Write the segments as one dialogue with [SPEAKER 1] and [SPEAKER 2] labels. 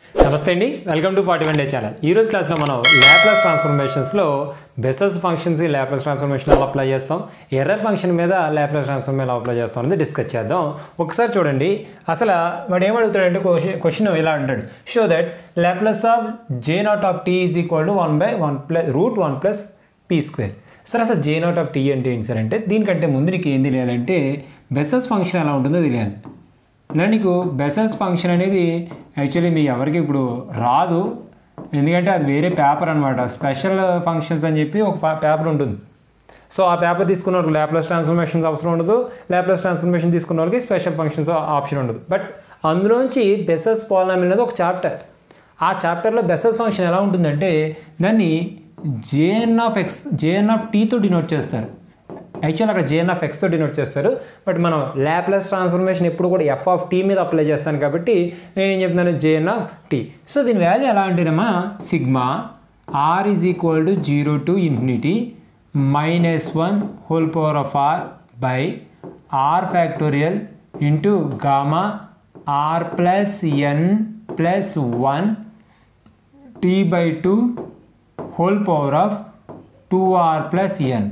[SPEAKER 1] నమస్తే అండి welcome to forty one day channel ఈ రోజు క్లాస్లో మనం ల్యాప్లస్ ట్రాన్స్ఫర్మేషన్స్లో బెసల్స్ ఫంక్షన్స్ ల్యాప్లస్ ట్రాన్స్ఫర్మేషన్ ఎలా అప్లై చేస్తాం ఎర్రర్ ఫంక్షన్ మీద ల్యాప్లస్ ట్రాన్స్ఫర్మేషన్ ఎలా అప్లై చేస్తాం అనేది డిస్కస్ చేద్దాం ఒకసారి చూడండి అసలు వాడు ఏమడుగుతాడంటే క్వశ్చన్ క్వశ్చన్ ఇలా అంటాడు show that Laplace of J naught of T is equal to one by one plus root one plus P square సరే అసలు జే నాట్ ఆఫ్ టీ అంటే ఏంటి సార్ అంటే దీనికంటే ముందు నీకు ఏం తెలియాలంటే బెసల్స్ ఫంక్షన్ ఎలా ఉంటుందో తెలియాలి ఇలా నీకు బెసల్స్ ఫంక్షన్ అనేది యాక్చువల్లీ మీ ఎవరికి ఇప్పుడు రాదు ఎందుకంటే అది వేరే పేపర్ అనమాట స్పెషల్ ఫంక్షన్స్ అని చెప్పి ఒక పేపర్ ఉంటుంది సో ఆ పేపర్ తీసుకున్న వాళ్ళకి ల్యాప్లస్ ట్రాన్స్ఫర్మేషన్స్ అవసరం ఉండదు ల్యాప్లస్ ట్రాన్స్ఫర్మేషన్ తీసుకున్న వాళ్ళకి స్పెషల్ ఫంక్షన్స్ ఆప్షన్ ఉండదు బట్ అందులోంచి బెసల్స్ పాలనామి అనేది ఒక చాప్టర్ ఆ చాప్టర్లో బెసల్స్ ఫంక్షన్ ఎలా ఉంటుందంటే దాన్ని J N of X J N of టీతో డినోట్ చేస్తారు యాక్చువల్ అక్కడ జేఎన్ ఆఫ్ ఎక్స్తో డినోట్ చేస్తారు బట్ మనం ల్యాప్లస్ ట్రాన్స్ఫర్మేషన్ ఎప్పుడు కూడా ఎఫ్ ఆఫ్ టీ మీద అప్లై చేస్తాను కాబట్టి నేను ఏం చెప్తున్నాను జేఎన్ ఆఫ్ టీ సో దీని వాల్యూ ఎలా అంటేనమ్మా sigma R is equal to zero to infinity minus one whole power of R by R factorial into gamma R plus N plus one T by two whole power of two R plus N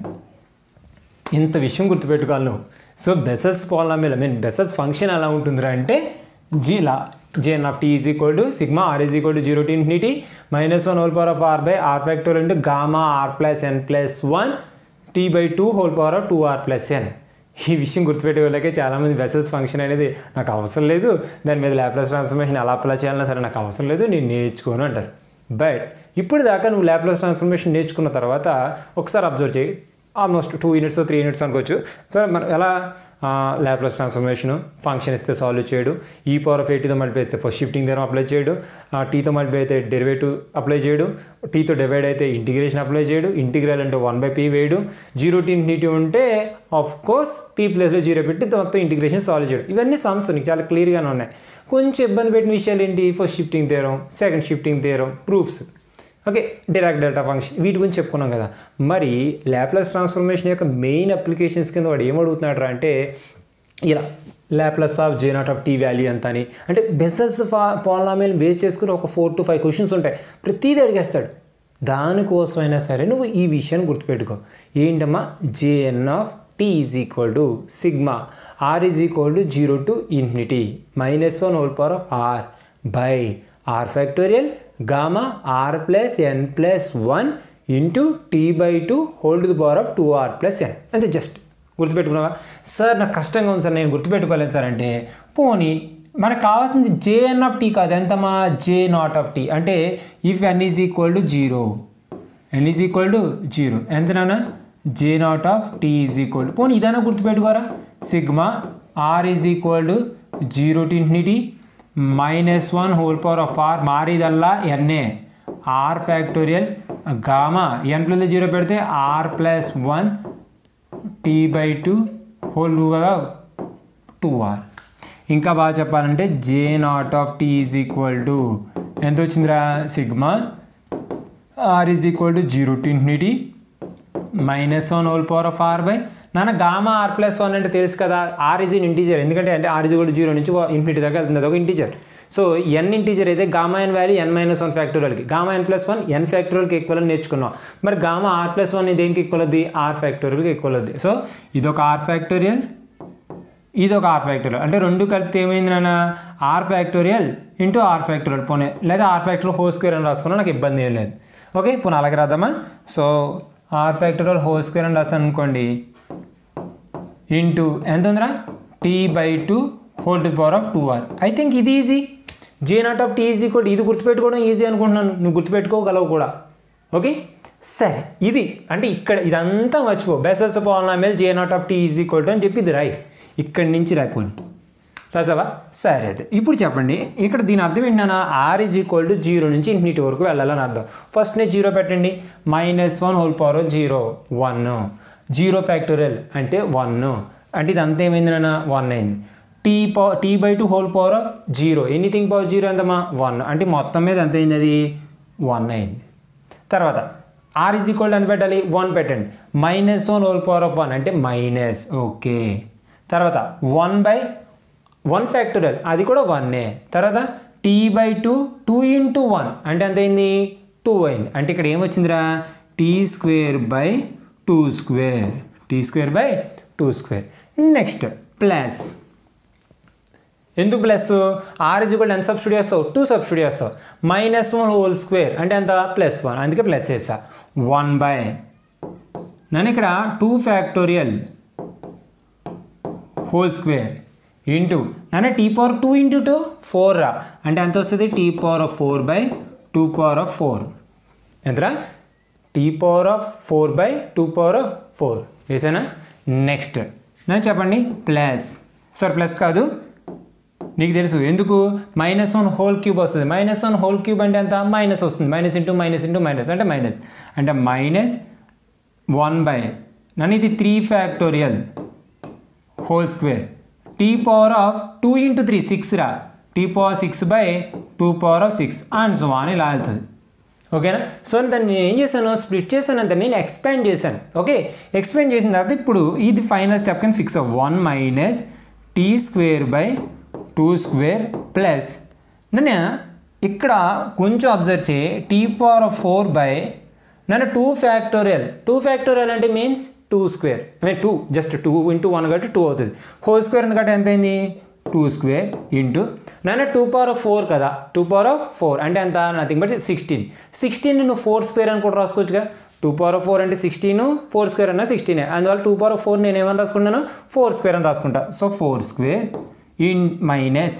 [SPEAKER 1] ఇంత విషయం గుర్తుపెట్టుకోవాలి నువ్వు so Bessel's polynomial I mean Bessel's function ఎలా ఉంటుందిరా అంటే జీలా J N of T is equal to sigma R is equal to zero to infinity minus one whole power of R by R factor into gamma R plus N plus one T by two whole power of two R plus N ఈ విషయం గుర్తుపెట్టే వాళ్ళకే చాలామంది bases function అనేది నాకు అవసరం లేదు దాని మీద ల్యాప్లాస్ ట్రాన్స్ఫర్మేషన్ ఎలా అప్లై చేయాలన్నా సరే నాకు అవసరం లేదు నేను నేర్చుకోను అంటారు బట్ ఇప్పుడు దాకా నువ్వు ల్యాప్లాస్ ట్రాన్స్ఫర్మేషన్ నేర్చుకున్న తర్వాత ఒకసారి అబ్జర్వ్ చేయి almost two units three units అనుకోవచ్చు సరే మనం ఎలా ల్యాప్లస్ ట్రాన్స్ఫర్మేషన్ ఫంక్షన్ ఇస్తే సాల్వ్ చేయడు ఈ పవర్ ఆఫ్ ఎయిటీతో మల్టిప్లై అయితే ఫస్ట్ షిఫ్టింగ్ ధరం అప్లై చేయడు టీతో మల్టిప్లై అయితే డెరివేటివ్ అప్లై చేయడు టీతో డివైడ్ అయితే ఇంటిగ్రేషన్ అప్లై చేయడు ఇంటిగ్రల్ అంటే వన్ బై పీ వేయడు జీరో టీ ఇన్ఫినిటీ ఉంటే ఆఫ్ కోర్స్ పీ ప్లేస్లో జీరో పెట్టి మొత్తం ఇంటిగ్రేషన్ సాల్వ్ చేయడు ఇవన్నీ సమ్స్ నీకు చాలా క్లియర్గానే ఉన్నాయి కొంచెం ఇబ్బంది పెట్టిన విషయాలు ఏంటి first shifting theorem second shifting theorem proofs okay Dirac delta function వీటి గురించి చెప్పుకున్నాం కదా మరి ల్యాప్లస్ ట్రాన్స్ఫర్మేషన్ యొక్క మెయిన్ అప్లికేషన్స్ కింద వాడు ఏమడుగుతున్నాడు అంటే ఇలా Laplace of J naught of tea value ఎంత అని అంటే బిజినెస్ పాలనామీని బేస్ చేసుకుని ఒక ఫోర్ టు ఫైవ్ క్వశ్చన్స్ ఉంటాయి ప్రతిదీ అడిగేస్తాడు దానికోసమైనా సరే నువ్వు ఈ విషయాన్ని గుర్తుపెట్టుకో ఏంటమ్మా J N of T is equal to sigma R is equal to zero to infinity minus one whole power of R by R factorial gamma R plus N plus one into T by two whole to the power of two R plus N అంతే just గుర్తుపెట్టుకున్నావా sir నాకు కష్టంగా ఉంది sir నేను గుర్తుపెట్టుకోలేదు sir అంటే పోనీ మనకు కావాల్సింది JN of T కాదు ఎంతమా జే నాట్ ఆఫ్ టీ అంటే if N is equal to zero N is equal to zero ఎంతనా J naught of T is equal to పోనీ ఇదైనా గుర్తుపెట్టుకోరా sigma R is equal to zero to infinity minus one whole power of R మారిదల్లా ఎన్ఏ R factorial gamma ఎన్ plus zero పెడితే R plus one T by two whole కదా two R ఇంకా బాగా చెప్పాలంటే J naught of T is equal to ఎంత వచ్చిందిరా sigma R is equal to zero to infinity minus one whole power of R by నాన్న gamma R plus one అంటే తెలుసు కదా ఆర్ ఇజ్ ఇన్ ఇంటీజర్ ఎందుకంటే అంటే ఆర్ ఇజ్ కూడా zero నుంచి ఇన్ఫినిటీ దాకా వెళ్తుంది అది ఒక ఇంటీజర్ సో ఎన్ ఇంటీజర్ అయితే gamma N value N minus one ఫ్యాక్టోరియల్కి గామా ఎన్ ప్లస్ వన్ ఎన్ ఫ్యాక్టోరియల్కి ఈక్వల్ అని నేర్చుకున్నాం మరి గామా ఆర్ ప్లస్ వన్ దేనికి ఈక్వల్ అవుద్ది ఆర్ ఫ్యాక్టోరియల్కి ఈక్వల్ అవుద్ది సో ఇదొక ఆర్ ఫ్యాక్టోరియల్ ఇది ఒక ఆర్ ఫ్యాక్టోరియల్ అంటే రెండు కలిపితే ఏమైంది నాన్న R factorial into R factorial పోనీ లేదా ఆర్ ఫ్యాక్టోరియల్ హోల్ స్క్వేర్ అని రాసుకున్నా నాకు ఇబ్బంది ఏం లేదు ఓకే పోనీ అలాగే రాద్దామా so R factorial whole square అని రాసాను అనుకోండి ఇంటూ ఎంత ఉందిరా T by two whole to power of two R I think ఇది easy J naught of T easy కూడా ఇది గుర్తుపెట్టుకోవడం ఈజీ అనుకుంటున్నాను నువ్వు గుర్తుపెట్టుకోగలవు కూడా ఓకే సరే ఇది అంటే ఇక్కడ ఇదంతా మర్చిపో Bessel's polynomial J naught of T is equal to అని చెప్పి ఇది రాయి ఇక్కడి నుంచి రాకపోయి రాసావా సరే అయితే ఇప్పుడు చెప్పండి ఇక్కడ దీని అర్థం ఏంటన్నా R is equal to zero నుంచి ఇన్ఫినిటీ వరకు వెళ్ళాలని అర్థం ఫస్ట్ నేను జీరో పెట్టండి minus one whole power zero one zero factorial అంటే వన్ అంటే ఇది అంతా ఏమైంది నాన్న వన్ అయింది T power T by two whole power of zero anything power zero ఎంతమా వన్ అంటే మొత్తం మీద ఎంత అయింది అది వన్ అయింది తర్వాత ఆర్ ఈజ్ ఈక్వల్ ఎంత పెట్టాలి వన్ పెట్టండి minus one whole power of one అంటే మైనస్ ఓకే తర్వాత వన్ బై వన్ ఫ్యాక్టోరియల్ అది కూడా వన్నే తర్వాత T T by two two into one అంటే ఎంత అయింది టూ అయింది అంటే ఇక్కడ ఏమొచ్చిందిరా T square by two square T square by two square next plus ఎందుకు ప్లస్ ఆర్ ఇజ్ కూడా ఎంత సబ్స్టిట్యూట్ చేస్తావు టూ సబ్స్టిట్యూట్ చేస్తావు మైనస్ వన్ హోల్ స్క్వేర్ అంటే ఎంత ప్లస్ వన్ అందుకే ప్లస్ చేస్తా వన్ బై నన్ను ఇక్కడ two factorial whole square into నన్ను T power two into two four రా అంటే ఎంత వస్తుంది T power of four by two power of four ఎంతరా T power of four by two power of four వేసానా next నేను చెప్పండి ప్లస్ సార్ ప్లస్ కాదు నీకు తెలుసు ఎందుకు మైనస్ వన్ హోల్ క్యూబ్ వస్తుంది మైనస్ వన్ హోల్ క్యూబ్ అంటే ఎంత మైనస్ వస్తుంది minus into minus into minus అంటే మైనస్ అంటే మైనస్ వన్ బై నన్ను ఇది three factorial whole square T power of two into three six రా T power six by two power of six and so అని ఇలా వెళ్తుంది ఓకేనా సో దాన్ని నేను ఏం చేశాను స్ప్లిట్ చేశాను అంత నేను ఎక్స్పాండ్ చేశాను ఓకే ఎక్స్పాండ్ చేసిన తర్వాత ఇప్పుడు ఇది ఫైనల్ స్టెప్ కింద ఫిక్స్ అవ్వ one minus T square by two square plus నన్ను ఇక్కడ కొంచెం అబ్జర్వ్ చేయి T power of four by నన్ను టూ ఫ్యాక్టోరియల్ టూ ఫ్యాక్టోరియల్ అంటే means two square I mean two just two into one కాబట్టి two అవుతుంది హోల్ స్క్వేర్ ఎందుకంటే ఎంత అయింది టూ స్క్వేర్ ఇంటూ నన్ను టూ పవర్ ఆఫ్ ఫోర్ కదా టూ పవర్ ఆఫ్ ఫోర్ అంటే ఎంత నథింగ్ బట్ సిక్స్టీన్ సిక్స్టీన్ నువ్వు ఫోర్ స్క్వేర్ అని కూడా రాసుకోవచ్చుగా టూ పవర్ ఆఫ్ ఫోర్ అంటే సిక్స్టీన్ ఫోర్ స్క్వేర్ అన్న సిక్స్టీన్ అందువల్ల టూ పవర్ ఆఫ్ ఫోర్ నేను ఏమని రాసుకుంటాను ఫోర్ స్క్వేర్ అని రాసుకుంటా so four square in minus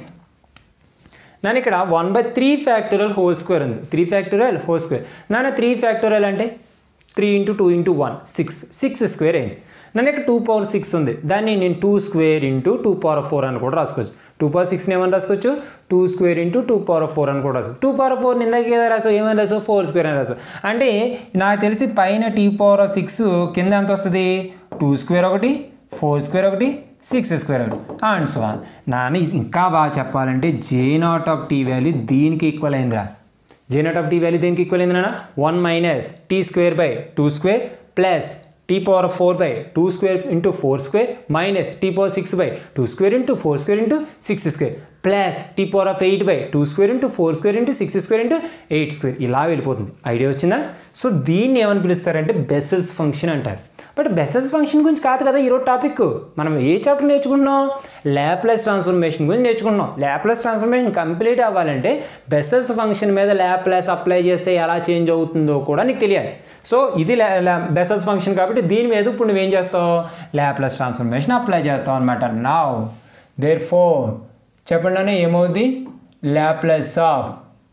[SPEAKER 1] నాన్న ఇక్కడ one by three factorial whole square ఉంది త్రీ ఫ్యాక్టోరియల్ హోల్ స్క్వేర్ నాన్న త్రీ ఫ్యాక్టోరియల్ అంటే three into two into one six six square అయింది నన్ను ఇక్కడ టూ పవర్ సిక్స్ ఉంది దాన్ని నేను two square into two power four అని కూడా రాసుకోవచ్చు టూ పవర్ సిక్స్ని ఏమని రాసుకోవచ్చు two square into two power four అని కూడా రాసుకోవచ్చు టూ పవర్ ఫోర్ ఇందాక ఏదో రాసావు ఏమని రాసావు ఫోర్ స్క్వేర్ అని రాసావు అంటే నాకు తెలిసి పైన టీ పవర్ సిక్స్ కింద ఎంత వస్తుంది టూ స్క్వేర్ ఒకటి ఫోర్ స్క్వేర్ ఒకటి సిక్స్ స్క్వేర్ ఒకటి అండ్ సో నాన్న ఇంకా బాగా చెప్పాలంటే J naught of tea value దీనికి ఈక్వల్ అయిందిరా J naught of tea value దేనికి ఈక్వల్ అయింది నాన్న one minus T square by two square plus tea power four by two square into four square minus tea power six by two square into four square into six square plus tea power of eight by two square into four square into six square into eight square ఇలా వెళ్ళిపోతుంది idea వచ్చిందా so దీన్ని ఏమని పిలుస్తారంటే Bessel's function అంటారు but Bessel's function గురించి కాదు కదా ఈరోజు టాపిక్ మనం ఏ చాప్టర్ నేర్చుకుంటున్నాం ల్యాప్లెస్ ట్రాన్స్ఫర్మేషన్ గురించి నేర్చుకుంటున్నాం ల్యాప్లెస్ ట్రాన్స్ఫర్మేషన్ కంప్లీట్ అవ్వాలంటే బెసెల్స్ ఫంక్షన్ మీద ల్యాప్లెస్ అప్లై చేస్తే ఎలా చేంజ్ అవుతుందో కూడా నీకు తెలియాలి సో ఇది బెసెల్స్ ఫంక్షన్ కాబట్టి దీని మీద ఇప్పుడు నువ్వేం చేస్తావు ల్యాప్లెస్ ట్రాన్స్ఫర్మేషన్ అప్లై చేస్తావు అనమాట నావ్ దేర్ ఫోర్ చెప్పండి అని ఏమవుద్ది Laplace of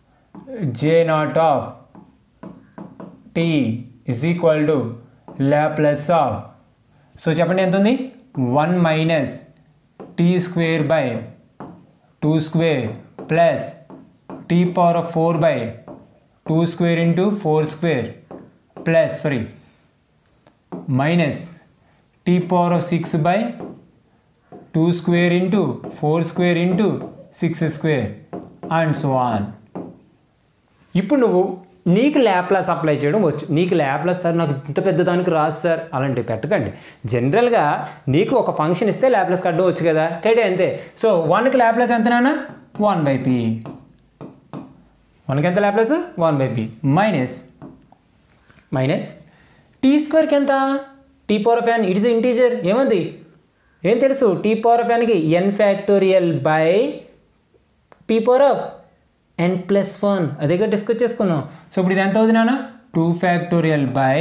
[SPEAKER 1] J naught of T is equal to Laplace of so చెప్పండి ఎంత ఉంది one minus T square by two square plus tea power of four by two square into four square plus sorry minus tea power of six by two square into four square into six square and so on ఇప్పుడు నువ్వు నీకు Laplace apply చేయడం వచ్చు నీకు Laplace sir నాకు ఇంత పెద్ద దానికి రాదు సార్ అలాంటివి పెట్టకండి జనరల్గా నీకు ఒక ఫంక్షన్ ఇస్తే ల్యాప్లాస్ కట్టడం వచ్చు కదా కట్టే అంతే సో వన్కి ల్యాప్లాస్ ఎంత నాన్న వన్ బై పి వన్కి ఎంత Laplace one by P minus minus T స్క్వేర్కి ఎంత T power of N it is integer ఏమంది ఏం తెలుసు టీ పవర్ ఆఫ్ ఎన్కి N factorial by P power of N plus one అదేగా డిస్కస్ చేసుకున్నాం సో ఇప్పుడు ఇది ఎంత అవుతుంది నాన్న two factorial by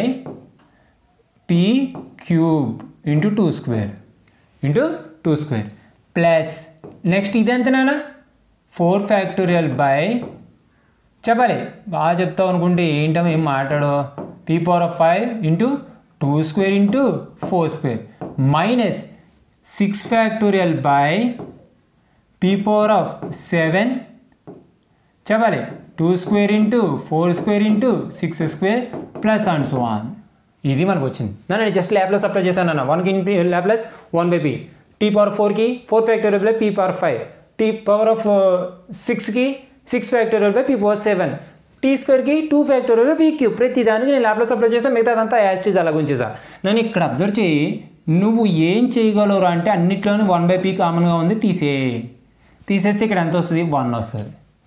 [SPEAKER 1] P cube into two square into two square plus next ఇది ఎంత నాన్న ఫోర్ ఫ్యాక్టోరియల్ బై చెప్పాలి బాగా చెప్తావు అనుకుంటే ఏంటో ఏం మాట్లాడో P power of five into two square into four square minus six factorial by P power of seven చెప్పాలి two square into four square into six square plus and so on ఇది మనకు వచ్చింది నన్ను జస్ట్ ల్యాప్లెస్ అప్లై చేశాను అన్న వన్కి Laplace one by P T power ఫోర్కి four factorial by P power five T power of సిక్స్కి six factorial by P power seven T స్క్వేర్కి two factorial by P cube ప్రతి దానికి నేను ల్యాప్లెస్ అప్లై చేస్తాను మిగతా అదంతా యాస్టీజ్ అలా ఉంచేసా నేను ఇక్కడ అబ్జర్వ్ చేయి నువ్వు ఏం చేయగలరు అంటే అన్నిట్లోనూ వన్ బై పీ కామన్గా ఉంది తీసే తీసేస్తే ఇక్కడ ఎంత వస్తుంది వన్ వస్తుంది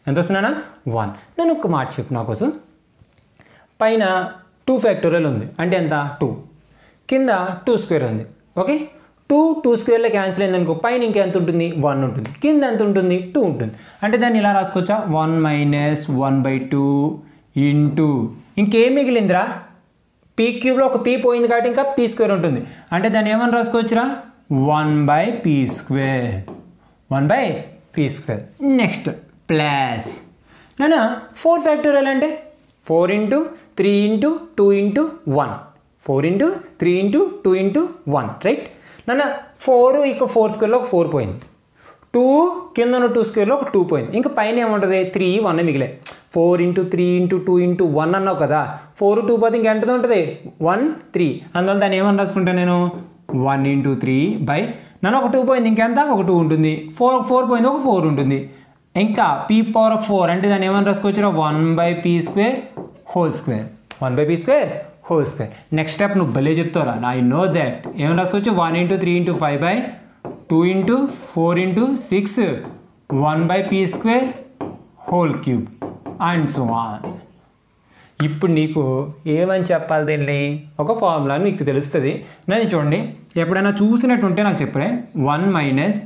[SPEAKER 1] ఎంత వస్తున్నానా వన్ నేను ఒక మాట చెప్పు నా కోసం పైన టూ ఫ్యాక్టోరియల్ ఉంది అంటే ఎంత టూ కింద టూ స్క్వేర్ ఉంది ఓకే టూ టూ స్క్వేర్లో క్యాన్సిల్ అయిందనుకో పైన ఇంకా ఎంత ఉంటుంది వన్ ఉంటుంది కింద ఎంత ఉంటుంది టూ ఉంటుంది అంటే దాన్ని ఇలా రాసుకోవచ్చా one minus one by two into ఇంకేం మిగిలిందిరా పీ క్యూబ్లో ఒక పీ పోయింది కాబట్టి ఇంకా పీ స్క్వేర్ ఉంటుంది అంటే దాన్ని ఏమని రాసుకోవచ్చురా one by P square one by P square next plus నానా ఫోర్ ఫ్యాక్టోరియల్ అంటే four into three into two into one four into three into two into one right నాన్న ఫోర్ ఇక ఫోర్ స్క్వేర్లో ఒక ఫోర్ పోయింది టూ కింద ఉన్న two స్క్వేర్లో ఒక టూ పోయింది ఇంకా పైన ఏముంటుంది త్రీ వన్ మిగిలే four into three into two into one అన్నావు కదా ఫోర్ టూ పోతే ఇంకెంతది ఉంటుంది వన్ త్రీ అందువల్ల దాన్ని ఏమని రాసుకుంటాను నేను వన్ ఇంటూ త్రీ బై నన్ను ఒక టూ పోయింది ఇంకెంత ఒక టూ ఉంటుంది ఫోర్ ఫోర్ పోయింది ఒక ఫోర్ ఉంటుంది ఇంకా పీ పవర్ ఆఫ్ ఫోర్ అంటే దాన్ని ఏమని రాసుకోవచ్చు one by P square whole square one by P square whole square next step నువ్వు భలే చెప్తావురా ఐ నో దాట్ ఏమని రాసుకోవచ్చు one into three into five by two into four into six one by P square whole cube and so on ఇప్పుడు నీకు ఏమని చెప్పాలి దీన్ని ఒక ఫార్ములా నీకు తెలుస్తుంది నేను చూడండి ఎప్పుడైనా చూసినట్టుంటే నాకు చెప్పరే one minus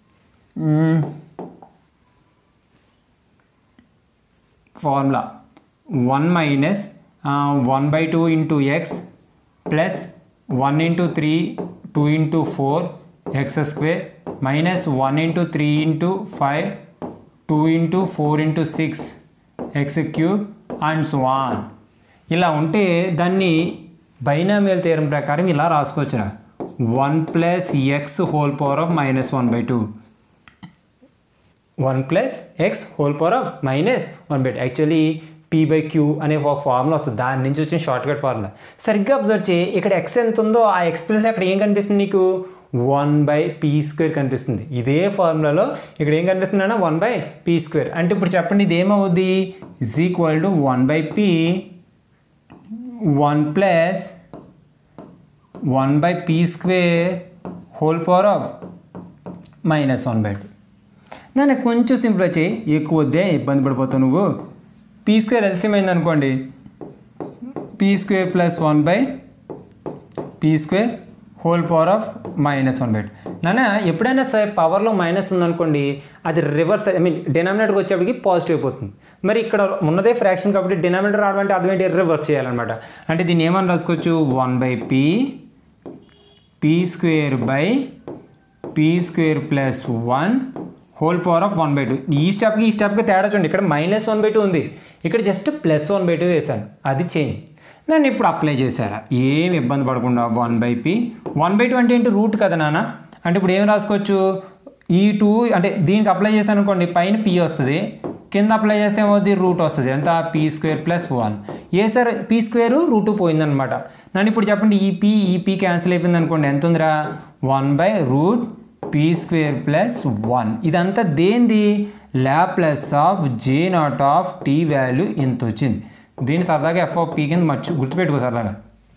[SPEAKER 1] formula one minus one by two into X plus one into three two into four X square minus one into three into five two into four into six X cube and so on ఇలా ఉంటే దాన్ని binomial theorem ప్రకారం ఇలా రాసుకోవచ్చురా one plus X whole power of minus one by two one plus X whole power of minus one by actually P by queue అనే ఒక formula వస్తుంది దాని నుంచి వచ్చిన షార్ట్ కట్ ఫార్ములా సరిగ్గా అబ్జర్వ్ చేయి ఇక్కడ ఎక్స్ ఎంత ఉందో ఆ ఎక్స్ప్రెషన్ అక్కడ ఏం కనిపిస్తుంది నీకు వన్ బై పీ స్క్వేర్ కనిపిస్తుంది ఇదే ఫార్ములాలో ఇక్కడ ఏం కనిపిస్తుంది అన్న వన్ బై పీ స్క్వేర్ అంటే ఇప్పుడు చెప్పండి ఇది ఏమవుద్ది is equal to one by P one plus one by P square whole power of minus one by two నన్ను కొంచెం సింపుల్ చేయి ఎక్కువ వద్దే ఇబ్బంది పడిపోతావు నువ్వు పీ స్క్వేర్ ఎల్సిఎం అయింది అనుకోండి P square plus one by P square whole power of minus one by two నాన్న ఎప్పుడైనా సరే పవర్లో మైనస్ ఉందనుకోండి అది రివర్స్ ఐ మీన్ డినామినేటర్కి వచ్చేప్పటికి పాజిటివ్ అయిపోతుంది మరి ఇక్కడ ఉన్నదే ఫ్రాక్షన్ కాబట్టి డినామినేటర్ రావడం అంటే అర్థం ఏంటి రివర్స్ చేయాలన్నమాట అంటే దీన్ని ఏమని రాసుకోవచ్చు one by P P square by P square plus one whole power of one by two ఈ స్టెప్కి ఈ స్టెప్కి తేడా చూడండి ఇక్కడ మైనస్ వన్ బై టూ ఉంది ఇక్కడ just plus one by two వేసాను అది చేంజ్ నేను ఇప్పుడు అప్లై చేశారా ఏం ఇబ్బంది పడకుండా one by P one by two అంటే ఏంటి రూట్ కదా నాన్న అంటే ఇప్పుడు ఏం రాసుకోవచ్చు ఈ టూ అంటే దీనికి అప్లై చేశాను అనుకోండి పైన పీ వస్తుంది కింద అప్లై చేస్తే ఏమవుతుంది రూట్ వస్తుంది ఎంత పీ స్క్వేర్ ప్లస్ వన్ ఏ సార్ పీ స్క్వేర్ రూట్ పోయిందనమాట నన్ను ఇప్పుడు చెప్పండి ఈ పీ ఈ పీ క్యాన్సిల్ అయిపోయింది అనుకోండి ఎంత ఉందిరా one by root P square plus one ఇదంతా దేంది Laplace of J naught of tea value ఇంత వచ్చింది దీన్ని సరదాగా ఎఫ్ ఆఫ్ పీ కింద మర్చి గుర్తుపెట్టుకో సరదాగా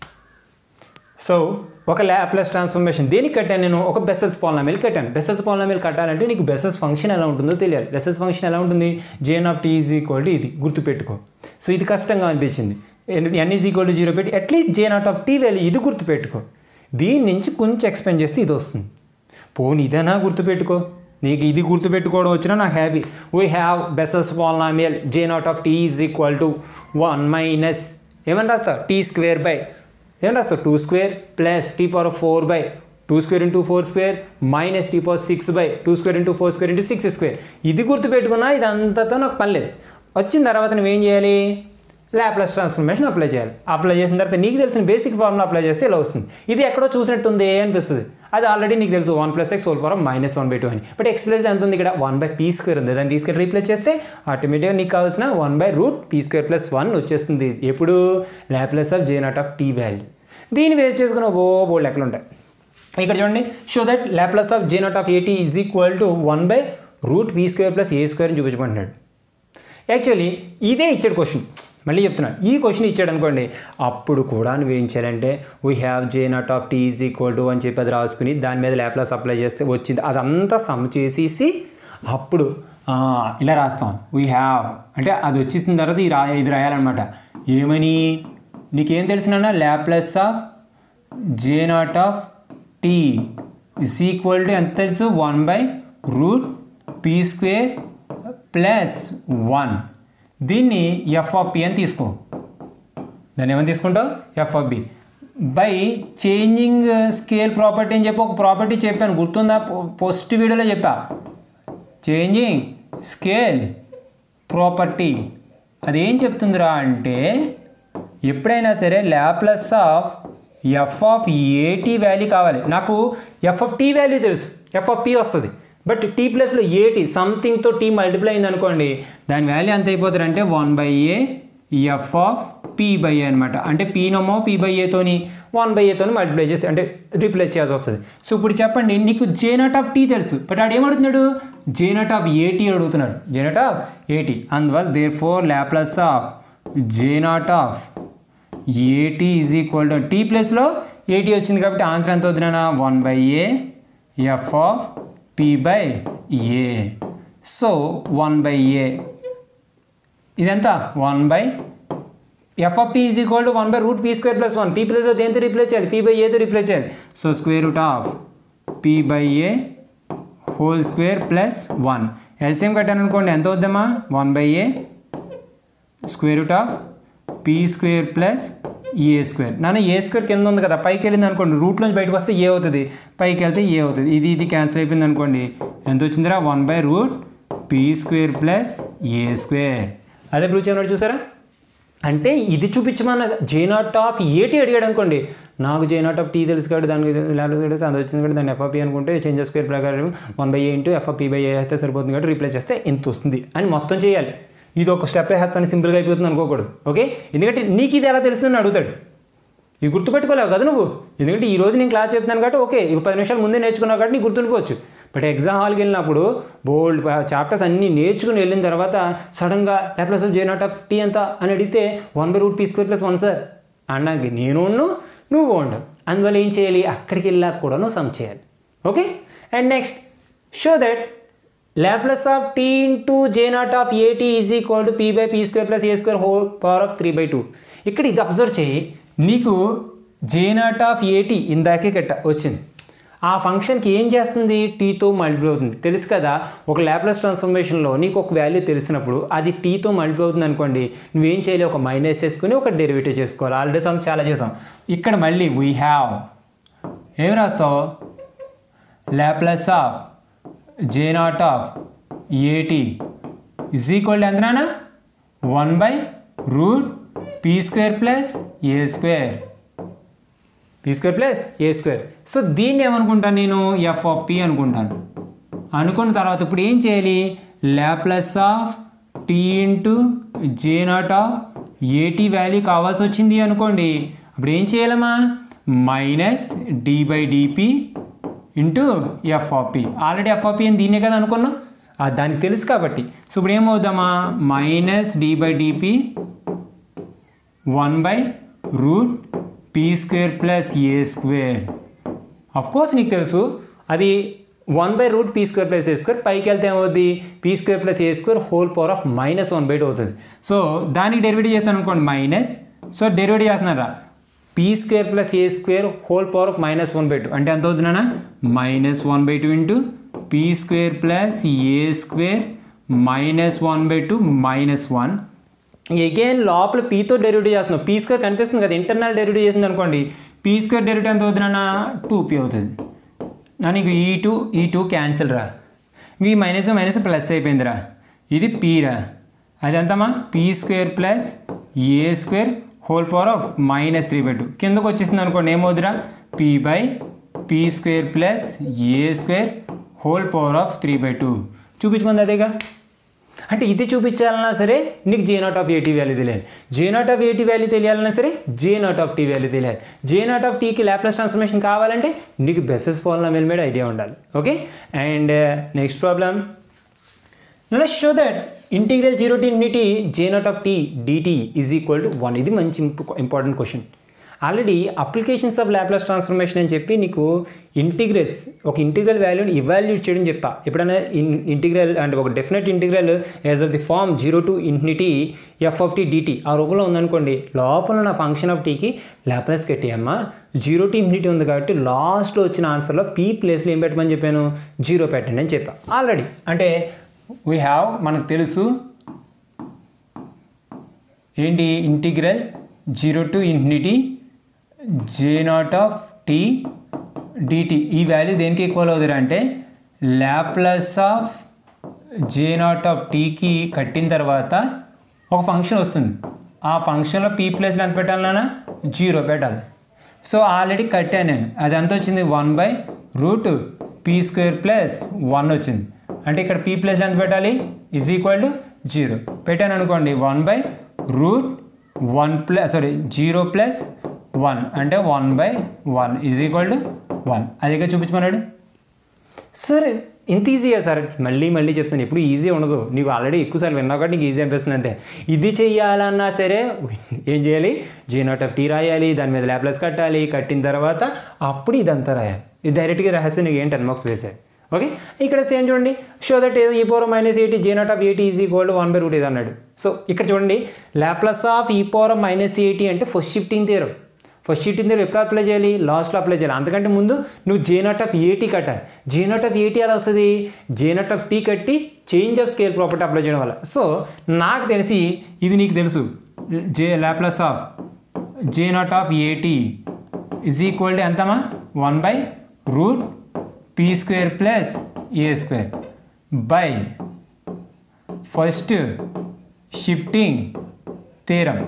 [SPEAKER 1] సో ఒక ల్యాప్లస్ ట్రాన్స్ఫర్మేషన్ దేనికి కట్టాను నేను ఒక బెసెస్ పాలనామిల్ కట్టాను బెసెస్ పాలనామిల్ కట్టాలంటే నీకు బెసెస్ ఫంక్షన్ ఎలా ఉంటుందో తెలియాలి బెసెస్ ఫంక్షన్ ఎలా ఉంటుంది J n of T is equal to ఇది గుర్తుపెట్టుకో సో ఇది కష్టంగా అనిపించింది N is equal to zero పెట్టి at least J naught of tea value ఇది గుర్తుపెట్టుకో దీని నుంచి కొంచెం ఎక్స్పెండ్ చేస్తే ఇది వస్తుంది పోనీ ఇదేనా గుర్తుపెట్టుకో నీకు ఇది గుర్తుపెట్టుకోవడం వచ్చినా నాకు happy we have Bessel's polynomial J naught of T is equal to one minus ఏమని రాస్తా టీ స్క్వేర్ బై ఏం రాస్తావు two square plus tea power four by two square into four square minus tea power six by two square into four square into six square ఇది గుర్తుపెట్టుకున్నా ఇది అంతతో నాకు పని లేదు వచ్చిన తర్వాత నువ్వేం చేయాలి ల్యాప్లస్ ట్రాన్స్ఫర్మేషన్ అప్లై చేయాలి అప్లై చేసిన తర్వాత నీకు తెలిసిన బేసిక్ ఫార్ములా అప్లై చేస్తే ఇలా వస్తుంది ఇది ఎక్కడో చూసినట్టుంది అనిపిస్తుంది అది ఆల్రెడీ నీకు తెలుసు one plus X whole power minus one by two అని బట్ ఎక్స్ప్రెస్ ఎంత ఉంది ఇక్కడ వన్ బై పీ స్క్వేర్ ఉంది దాన్ని తీసుకెళ్ళి రీప్లేస్ చేస్తే ఆటోమేటిక్గా నీకు కావాల్సిన one by root P square plus one వచ్చేస్తుంది ఎప్పుడు Laplace of J naught of tea value దీన్ని వేస్ట్ చేసుకున్న ఓ బోల్డ్ లెక్కలు ఉంటాయి ఇక్కడ చూడండి show that Laplace of J naught of AT is equal to one by root P square plus A square అని చూపించమంటున్నాడు యాక్చువల్లీ ఇదే ఇచ్చాడు క్వశ్చన్ మళ్ళీ చెప్తున్నాను ఈ క్వశ్చన్ ఇచ్చాడు అనుకోండి అప్పుడు కూడా నువ్వు ఏం చేయాలంటే we have J naught of T is equal to అని చెప్పి అది రాసుకుని దాని మీద ల్యాప్లాస్ అప్లై చేస్తే వచ్చింది అదంతా సమ్ చేసేసి అప్పుడు
[SPEAKER 2] ఆ, ఇలా రాస్తాం వీ హ్యావ్ అంటే అది వచ్చిన తర్వాత ఇది రా ఇది రాయాలన్నమాట ఏమని నీకేం తెలిసిన Laplace of J naught of T is equal to ఎంత తెలుసు one by root P square plus one దీన్ని ఎఫ్ ఆఫ్ పి అని తీసుకో దాన్ని ఏమని తీసుకుంటావు F of B by changing scale property అని చెప్పి ఒక ప్రాపర్టీ చెప్పాను గుర్తుందా ఫస్ట్ వీడియోలో చెప్పా చేంజింగ్ స్కేల్ ప్రాపర్టీ అదేం చెప్తుందిరా అంటే ఎప్పుడైనా సరే ల్యాప్లస్ ఆఫ్ ఎఫ్ ఆఫ్ ఏటీ వాల్యూ కావాలి నాకు ఎఫ్ ఆఫ్ టీ వాల్యూ తెలుసు ఎఫ్ ఆఫ్ పి వస్తుంది బట్ టీ ప్లస్లో ఏటీ సంథింగ్తో టీ మల్టిప్లై అయింది అనుకోండి దాని వాల్యూ ఎంత అయిపోతుంది అంటే one by A F of P by A అనమాట అంటే పీనమో పీ బై ఏతోని వన్ బై ఏతోని మల్టిప్లై చేసి అంటే రీప్లేస్ చేయాల్సి వస్తుంది సో ఇప్పుడు చెప్పండి నీకు జే నాట్ ఆఫ్ టీ తెలుసు బట్ ఆడు ఏమడుగుతున్నాడు జే నాట్ ఆఫ్ ఏటీ అడుగుతున్నాడు జే నాట్ ఆఫ్ ఏటీ అందువల్ల therefore Laplace of J naught of AT is equal to T ప్లస్లో ఏటీ వచ్చింది కాబట్టి ఆన్సర్ ఎంత అవుతుందన్నా one by A F of P by A so one by A ఇదెంత one by F of P is equal to one by root P square plus one P plus దేంతో replace చేయాలి P by ఏతో replace చేయాలి so square root of P by A whole square plus one LCM కట్టాను అనుకోండి ఎంత అవుద్దమ్మా one by A square root of P square plus A square నాన్న A square కింద ఉంది కదా పైకి వెళ్ళింది అనుకోండి రూట్లోంచి బయటకు వస్తే ఏ అవుతుంది పైకి వెళ్తే ఏ అవుతుంది ఇది ఇది క్యాన్సిల్ అయిపోయింది అనుకోండి ఎంత వచ్చిందిరా one by root P square plus A square
[SPEAKER 1] అదే బ్లూ చేయమన్నాడు చూసారా అంటే ఇది చూపించమన్న జే నాట్ ఆఫ్ ఏటీ అడిగాడు అనుకోండి నాకు జే నాట్ ఆఫ్ టీ తెలుసు కాబట్టి దానికి ల్యాబ్లెస్ తెలిసి అది వచ్చింది కాబట్టి దాన్ని ఎఫ్ఆపి అనుకుంటే చేంజ్ స్క్వేర్ ప్రకారం one by A into F of P by A అయితే సరిపోతుంది కాబట్టి రీప్లేస్ చేస్తే ఎంత వస్తుంది అని మొత్తం చేయాలి ఇది ఒక స్టెప్ వేస్తాను సింపుల్గా అయిపోతుంది అనుకోకూడదు ఓకే ఎందుకంటే నీకు ఇది ఎలా తెలుస్తుందని అడుగుతాడు ఇది గుర్తుపెట్టుకోలేవు కదా నువ్వు ఎందుకంటే ఈ రోజు నేను క్లాస్ చెప్తున్నాను కాబట్టి ఓకే ఇక పది నిమిషాలు ముందే నేర్చుకున్నావు కాబట్టి నీకు గుర్తుండిపోవచ్చు బట్ ఎగ్జామ్ హాల్కి వెళ్ళినప్పుడు బోల్డ్ చాప్టర్స్ అన్నీ నేర్చుకుని వెళ్ళిన తర్వాత సడన్గా Laplace of J naught of T ఎంత అని అడిగితే one by root P square plus one sir అనడానికి నేను ఉండు నువ్వు ఉండవు అందువల్ల ఏం చేయాలి అక్కడికి వెళ్ళాక కూడా నువ్వు సమ్ చేయాలి okay and next show that Laplace of tea into J naught of AT is equal to P by P square plus A square whole power of three by two ఇక్కడ ఇది అబ్జర్వ్ చేయి నీకు J naught of ఏటీ ఇందాకే కట్ట వచ్చింది ఆ ఫంక్షన్కి ఏం చేస్తుంది టీతో మల్టిప్లై అవుతుంది తెలుసు కదా ఒక ల్యాప్లస్ ట్రాన్స్ఫర్మేషన్లో నీకు ఒక వాల్యూ తెలిసినప్పుడు అది టీతో మల్టిప్లై అవుతుంది అనుకోండి నువ్వేం చేయాలి ఒక మైనస్ వేసుకుని ఒక డెరివేటివ్ చేసుకోవాలి ఆల్రెడీ సమ్ చాలా చేసాం
[SPEAKER 2] ఇక్కడ మళ్ళీ వీ హ్యావ్ ఏం రాస్తావు Laplace of J naught of ఏటీ ఇజ్ ఈక్వల్ ఎంతనా one by root P square plus A square
[SPEAKER 1] P square plus A square
[SPEAKER 2] so దీన్ని ఏమనుకుంటాను నేను ఎఫ్ ఆఫ్ పి అనుకుంటాను అనుకున్న తర్వాత ఇప్పుడు ఏం చేయాలి Laplace of tea into J naught of ఏటీ వాల్యూ కావాల్సి వచ్చింది అనుకోండి అప్పుడు ఏం చేయాలమ్మా minus D by d p into F of p already f of P అని దీన్నే కదా అనుకున్నాం
[SPEAKER 1] ఆ, దానికి తెలుసు కాబట్టి
[SPEAKER 2] సో ఇప్పుడు ఏమవుదామా minus D by d p one by root P square plus A square
[SPEAKER 1] of course నీకు తెలుసు అది one by root P square plus A square పైకి వెళ్తే ఏమవుద్ది p square plus A square whole power of minus one by two అవుతుంది
[SPEAKER 2] so దానికి derivative చేస్తాను అనుకోండి మైనస్ సో డెరివేటివ్ చేస్తున్నారా
[SPEAKER 1] p square plus A square whole power of minus one by two
[SPEAKER 2] అంటే ఎంత అవుతుందన్నా minus one by two into p square plus A square minus one by two minus one
[SPEAKER 1] again లోపల పీతో derivative చేస్తున్నావు p square కనిపిస్తుంది కదా internal derivative చేసింది అనుకోండి
[SPEAKER 2] P square derivative ఎంత అవుతుందన్నా టూ పీ అవుతుంది నా నీకు ఈ టూ ఈ టూ క్యాన్సిల్ రా ఇంక ఈ మైనస్ మైనస్ ప్లస్ అయిపోయిందిరా ఇది పీరా అది ఎంతమ్మా p square plus A square whole power of minus three by two కిందకు వచ్చేసింది అనుకోండి ఏమవుతురా p by P square plus A square whole power of three by two
[SPEAKER 1] చూపించమంది అదేగా అంటే ఇది చూపించాలన్నా సరే నీకు జే నాట్ ఆఫ్ ఏటీ వాల్యూ తెలియాలి జే నాట్ ఆఫ్ ఏటీ వాల్యూ తెలియాలన్నా సరే J naught of tea value తెలియాలి జే నాట్ ఆఫ్ టీకి ల్యాప్లస్ ట్రాన్స్ఫర్మేషన్ కావాలంటే నీకు బెసెస్ పాలినామిల్ మీద ఐడియా ఉండాలి okay and next problem let's show that integral zero to infinity J naught of t d t is equal to one ఇది మంచి important question already applications of Laplace transformation అని చెప్పి నీకు integrals ఒక integral వాల్యూని ఇవాల్యూట్ చేయడం చెప్పా ఎప్పుడైనా ఇన్ ఇంటిగ్రల్ అంటే ఒక definite integral as of the form zero to infinity f of t d t ఆ రూపంలో ఉందనుకోండి లోపల నా ఫంక్షన్ ఆఫ్ టీకి ల్యాప్లాస్ కట్టేయమ్మా జీరో టు ఇన్ఫినిటీ ఉంది కాబట్టి లాస్ట్లో వచ్చిన ఆన్సర్లో పీ ప్లేస్లో ఏం పెట్టమని చెప్పాను జీరో పెట్టండి అని చెప్పా ఆల్రెడీ
[SPEAKER 2] అంటే వీ హ్యావ్ మనకు తెలుసు ఏంటి integral zero to infinity J naught of t d t ఈ వాల్యూ దేనికి ఈక్వల్ అవుతుంది అంటే Laplace of J naught of టీకి కట్టిన తర్వాత ఒక ఫంక్షన్ వస్తుంది ఆ ఫంక్షన్లో పీ ప్లేస్లో ఎంత పెట్టాలన్నా జీరో పెట్టాలి సో ఆల్రెడీ కట్టాను నేను అది ఎంత వచ్చింది one by root P square plus one వచ్చింది అంటే ఇక్కడ పీ ప్లస్ ఎంత పెట్టాలి ఈజ్ ఈక్వల్ టు జీరో పెట్టాను అనుకోండి one by root one plus sorry zero plus one అంటే one by one is equal to one అదిగా చూపించమన్నాడు
[SPEAKER 1] సార్ ఇంత ఈజీయా సార్ మళ్ళీ మళ్ళీ చెప్తాను ఎప్పుడు ఈజీ ఉండదు నీకు ఆల్రెడీ ఎక్కువసార్లు విన్నా కాబట్టి నీకు ఈజీ అనిపిస్తుంది అంతే ఇది చెయ్యాలన్నా సరే ఏం చేయాలి జీ నాట్ ఆఫ్ టీ రాయాలి దాని మీద ల్యాప్లెస్ కట్టాలి కట్టిన తర్వాత అప్పుడు ఇదంతా రాయాలి ఇది డైరెక్ట్గా రాస్తే నీకు ఏం టెన్ మార్క్స్ వేసాయి ఓకే ఇక్కడ సేమ్ చూడండి షో దట్ ఏదో e power minus a t J naught of a t is equal one by root ఇది అన్నాడు సో ఇక్కడ చూడండి Laplace of e power minus a t అంటే first shifting theorem first sheet ఇందరూ ఎప్పుడు అప్లై చేయాలి లాస్ట్లో అప్లై చేయాలి అంతకంటే ముందు నువ్వు జే నాట్ ఆఫ్ ఏటీ కట్టాలి జే నాట్ ఆఫ్ ఏటీ ఎలా వస్తుంది జే నాట్ ఆఫ్ టీ కట్టి change of scale property apply చేయడం వల్ల సో నాకు తెలిసి
[SPEAKER 2] ఇది నీకు తెలుసు J Laplace of J naught of ఏటీ ఇజ్ ఈక్వల్ టు ఎంతమా one by root P square plus A square by first shifting theorem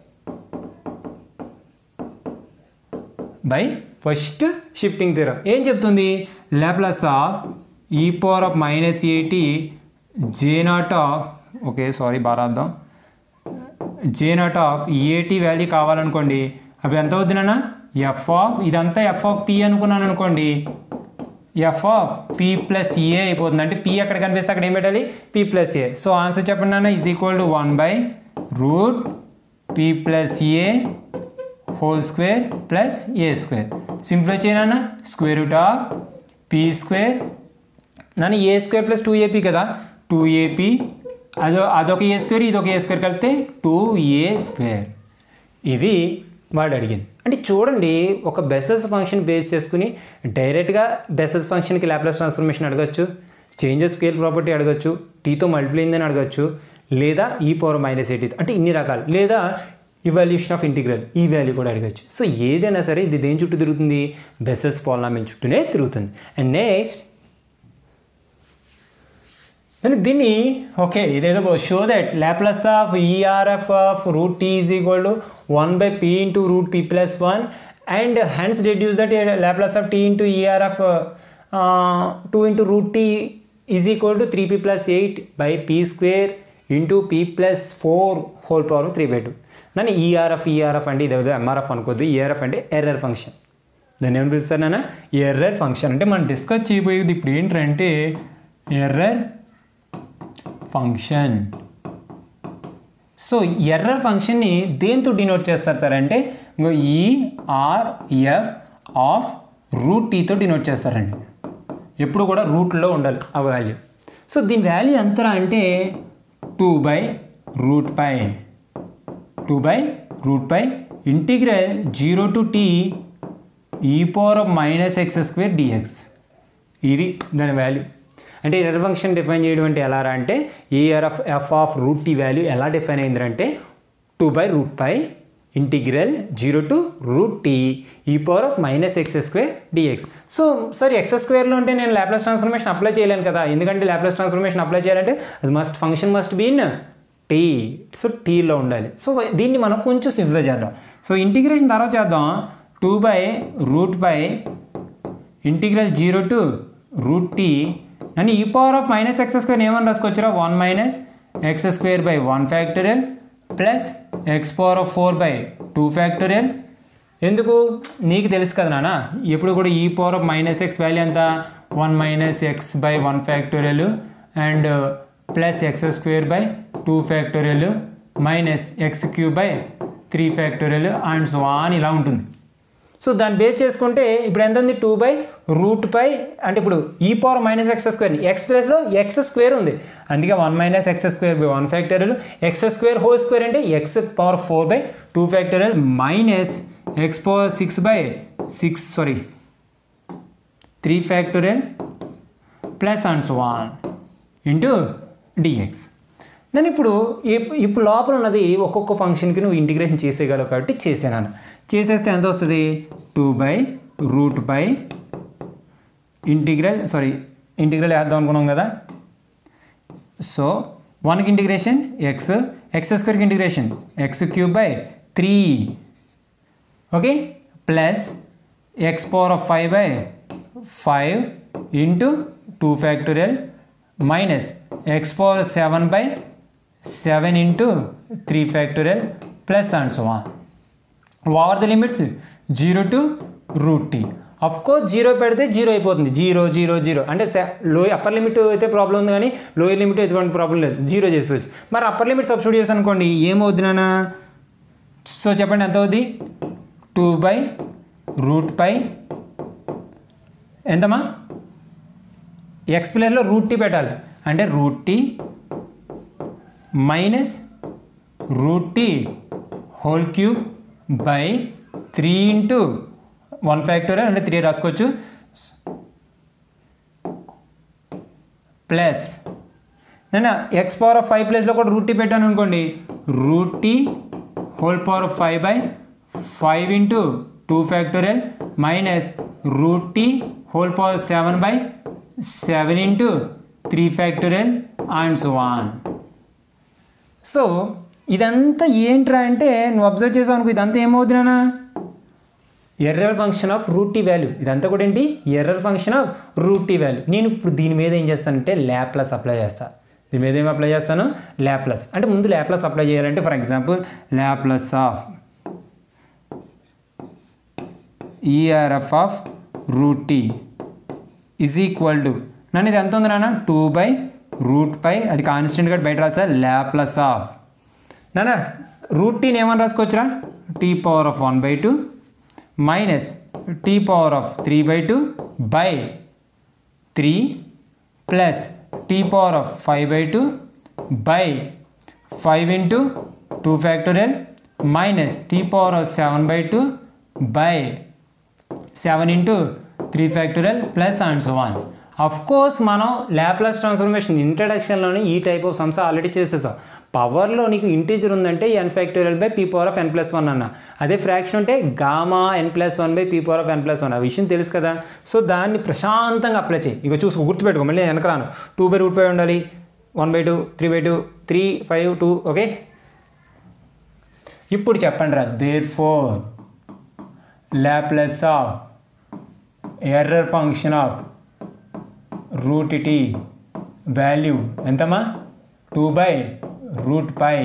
[SPEAKER 1] by first shifting theorem ఏం చెప్తుంది
[SPEAKER 2] Laplace of e power of minus a t J naught of okay sorry బాగా రాద్దాం J naught of ఏటీ value కావాలనుకోండి అప్పుడు ఎంత అవుతుంది నాన్న f of ఇదంతా ఎఫ్ ఆఫ్ పి అనుకున్నాను అనుకోండి f of p plus a అయిపోతుంది అంటే పి అక్కడ కనిపిస్తే అక్కడ ఏం పెట్టాలి p plus a so answer చెప్పండి నాన్న is equal to one by root P plus a whole square plus A square simplify చేయనా square root of P square నన్ను a square plus two a p కదా టూ ఏపీ అదో అదొక a square ఇదొక a square కలిపితే two a square
[SPEAKER 1] ఇది వాడు అడిగింది అంటే చూడండి ఒక బెసెస్ ఫంక్షన్ బేస్ చేసుకుని డైరెక్ట్గా బెసెస్ ఫంక్షన్కి ల్యాప్లాస్ ట్రాన్స్ఫర్మేషన్ అడగచ్చు చేంజెస్ స్కేల్ ప్రాపర్టీ అడగచ్చు టీతో మల్టిప్లై అయిందని అడగచ్చు లేదా ఈ పవర్ మైనస్ ఎయిటీ అంటే ఇన్ని రకాలు లేదా ఇవాల్యూషన్ ఆఫ్ ఇంటిగ్రల్ ఈ వాల్యూ కూడా అడగచ్చు సో ఏదైనా సరే ఇది దేని చుట్టూ తిరుగుతుంది బెసెస్ పాలనామిల్ చుట్టూనే తిరుగుతుంది అండ్ నెక్స్ట్ నేను దీన్ని ఓకే ఇదేదో show that Laplace of ERF of root tea is equal to one by P into root P plus one and hence deduce that Laplace of tea into ERF two into root tea is equal to three p plus eight by P square into P plus four whole power three by two దాన్ని ERF ERF అంటే ఇదే MRF అనుకోద్దు ERF అంటే error function దాన్ని ఏం పిలుస్తారు నాన్న error function అంటే మనం డిస్కస్ చేయబోయేది ఇప్పుడు ఏంటంటే ఎర్రర్ ఫంక్షన్ సో ఎర్రర్ ఫంక్షన్ని దేంతో డినోట్ చేస్తారు సార్ అంటే ఈఆర్ఎఫ్ ఆఫ్ రూట్ టీతో డినోట్ చేస్తారండి ఎప్పుడు కూడా రూట్లో ఉండాలి ఆ వాల్యూ సో దీని వాల్యూ ఎంతరా అంటే two by root pi two by root pi integral zero to t e power of minus x square d x ఇది దాని వాల్యూ అంటే ఎర్రర్ ఫంక్షన్ డిఫైన్ చేయడం అంటే ఎలా రా అంటే A R of F of root tea value ఎలా డిఫైన్ అయిందంటే two by root pi integral zero to root t e power of minus x square d x so sir x స్క్వేర్లో ఉంటే నేను ల్యాప్లాస్ ట్రాన్స్ఫర్మేషన్ అప్లై చేయలేను కదా ఎందుకంటే ల్యాప్లాస్ ట్రాన్స్ఫర్మేషన్ అప్లై చేయాలంటే అది must function must be in t so టీలో ఉండాలి సో దీన్ని మనం కొంచెం సింప్లిఫై చేద్దాం సో ఇంటిగ్రేషన్ తర్వాత చేద్దాం two by root by integral zero to root t అని e power of minus x square ఏమని రాసుకోవచ్చురా one minus x square by one factorial plus x power of four by two factorial ఎందుకు నీకు తెలుసు కదా నాన్న ఎప్పుడు కూడా e power of minus x value ఎంత one minus x by one factorial and plus x square by two factorial minus x cube by
[SPEAKER 2] three factorial and so on ఇలా ఉంటుంది
[SPEAKER 1] సో దాన్ని బేస్ చేసుకుంటే ఇప్పుడు ఎంత ఉంది టూ బై రూట్ పై అంటే ఇప్పుడు e power minus x square x ప్లేస్లో ఎక్స్ స్క్వేర్ ఉంది అందుకే one minus x square by one factorial x square whole square అంటే x power four by two factorial minus x power six by six sorry three factorial plus and so on into d x నేను ఇప్పుడు ఇప్- ఇప్పుడు లోపల ఉన్నది ఒక్కొక్క ఫంక్షన్కి నువ్వు ఇంటిగ్రేషన్ చేసేయగలవు కాబట్టి చేసాను చేసేస్తే ఎంత వస్తుంది two by root by integral sorry integral వేద్దాం అనుకున్నాం కదా సో వన్కి ఇంటిగ్రేషన్ ఎక్స్ ఎక్స్ స్క్వేర్కి integration x cube by three okay plus x power of five by five into two factorial minus x power seven by seven into three factorial plus and so on over the limits zero to root t of course zero పెడితే జీరో అయిపోతుంది zero zero zero అంటే లో upper limit అయితే problem ఉంది కానీ lower limit ఎటువంటి problem లేదు జీరో చేసుకోవచ్చు మరి అప్పర్ లిమిట్ సబ్స్టిట్యూట్ చేసి అనుకోండి ఏమవుద్ది నాన్న సో చెప్పండి ఎంత అవుద్ది టూ బై రూట్ పై ఎంతమ్మా ఎక్స్ ప్లేస్లో రూట్ టీ పెట్టాలి అంటే root t minus root t whole cube by three into one factorial అంటే త్రీ రాసుకోవచ్చు ప్లస్ నేను ఎక్స్ పవర్ ఆఫ్ ఫైవ్ ప్లేస్లో కూడా రూట్ టీ పెట్టాను అనుకోండి root t whole power of five by five into two factorial minus root t whole power seven by seven into three factorial and so on so ఇదంతా ఏంట్రా అంటే నువ్వు observe చేసావు అనుకో ఇదంతా ఏమవుతుంది నాన్న error function of root tea value ఇదంతా కూడా ఏంటి error function of root tea value నేను ఇప్పుడు దీని మీద ఏం చేస్తానంటే ల్యాప్లస్ అప్లై చేస్తాను దీని మీద ఏం అప్లై చేస్తాను ల్యాప్లస్ అంటే ముందు ల్యాప్లస్ అప్లై చేయాలంటే for example Laplace of ERF of root tea is equal to నన్ను ఇది ఎంత ఉంది నాన్న టూ బై రూట్ పై అది కాన్స్టెంట్గా బయట రాసా ల్యాప్లస్ ఆఫ్ నాన్న రూట్ టీని ఏమని రాసుకోవచ్చురా t power of one by two minus tea power of three by two by three plus tea power of five by two by five into two factorial minus tea power of seven by two by seven into three factorial plus and so on of course మనం Laplace transformation ఇంట్రడక్షన్లోనే ఈ type of sums already చేసేసాం పవర్లో నీకు integer ఉందంటే n factorial by P power of N plus one అన్న అదే fraction ఉంటే gamma N plus one by P power of N plus one ఆ విషయం తెలుసు కదా సో దాన్ని ప్రశాంతంగా అప్లై చేయి ఇక చూసుకో గుర్తుపెట్టుకో మళ్ళీ వెనక రాను టూ బై రూట్ బై ఉండాలి one by two three by two three five two okay ఇప్పుడు చెప్పండి రా therefore Laplace of error function of root tea value ఎంతమ్మా టూ బై రూట్ పై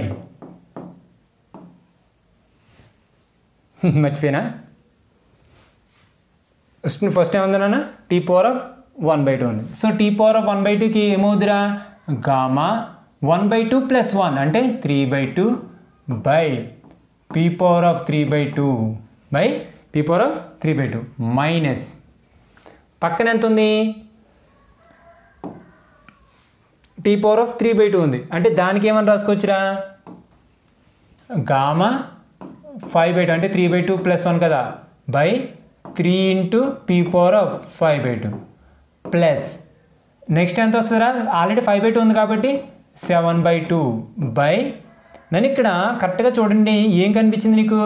[SPEAKER 1] మర్చిపోయినా ఫస్ట్ ఫస్ట్ ఏముంది నాన్న t power of one by two ఉంది so t power of one by టూకి ఏమవుతురా gamma one by two plus one అంటే three by two by P power of three by two by P power of three by two minus పక్కన ఎంత ఉంది T power of three by two ఉంది అంటే దానికి ఏమని రాసుకోవచ్చురా గామా ఫైవ్ బై టూ అంటే three by two plus one కదా by three into P power of five by two plus next ఎంత వస్తుందిరా ఆల్రెడీ ఫైవ్ బై టూ ఉంది కాబట్టి సెవెన్ బై టూ బై నన్ను ఇక్కడ కరెక్ట్గా చూడండి ఏం కనిపించింది నీకు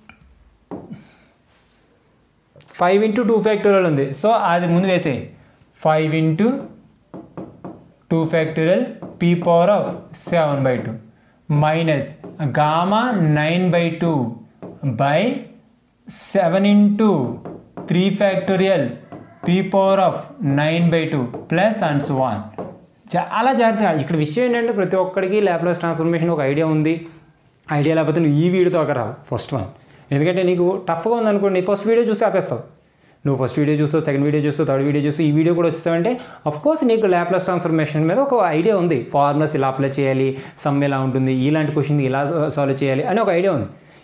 [SPEAKER 1] ఫైవ్ ఇంటూ టూ ఫ్యాక్టోరియల్ ఉంది సో అది ముందు వేసే five into two factorial P power of seven by two minus gamma nine by two by seven into three factorial P power of nine by two plus and so on చాలా జాగ్రత్తగా ఇక్కడ విషయం ఏంటంటే ప్రతి ఒక్కడికి ల్యాప్లాస్ ట్రాన్స్ఫర్మేషన్ ఒక idea ఉంది idea లేకపోతే నువ్వు ఈ వీడియోతో ఒక రావు ఫస్ట్ వన్ ఎందుకంటే నీకు టఫ్గా ఉందనుకోండి ఫస్ట్ వీడియో చూసి ఆపేస్తావు నువ్వు ఫస్ట్ వీడియో చూస్తావు సెకండ్ వీడియో చూస్తావు థర్డ్ వీడియో చూస్తావు ఈ వీడియో కూడా వచ్చేసావంటే అఫ్ కోర్స్ నీకు ల్యాప్లాస్ ట్రాన్స్ఫర్మేషన్ మీద ఒక ఐడియా ఉంది ఫార్ములాస్ ఇలా అప్లై చేయాలి సమ్ ఎలా ఉంటుంది ఇలాంటి క్వశ్చన్ ఇలా సాల్వ్ చేయాలి అని ఒక ఐడియా ఉంది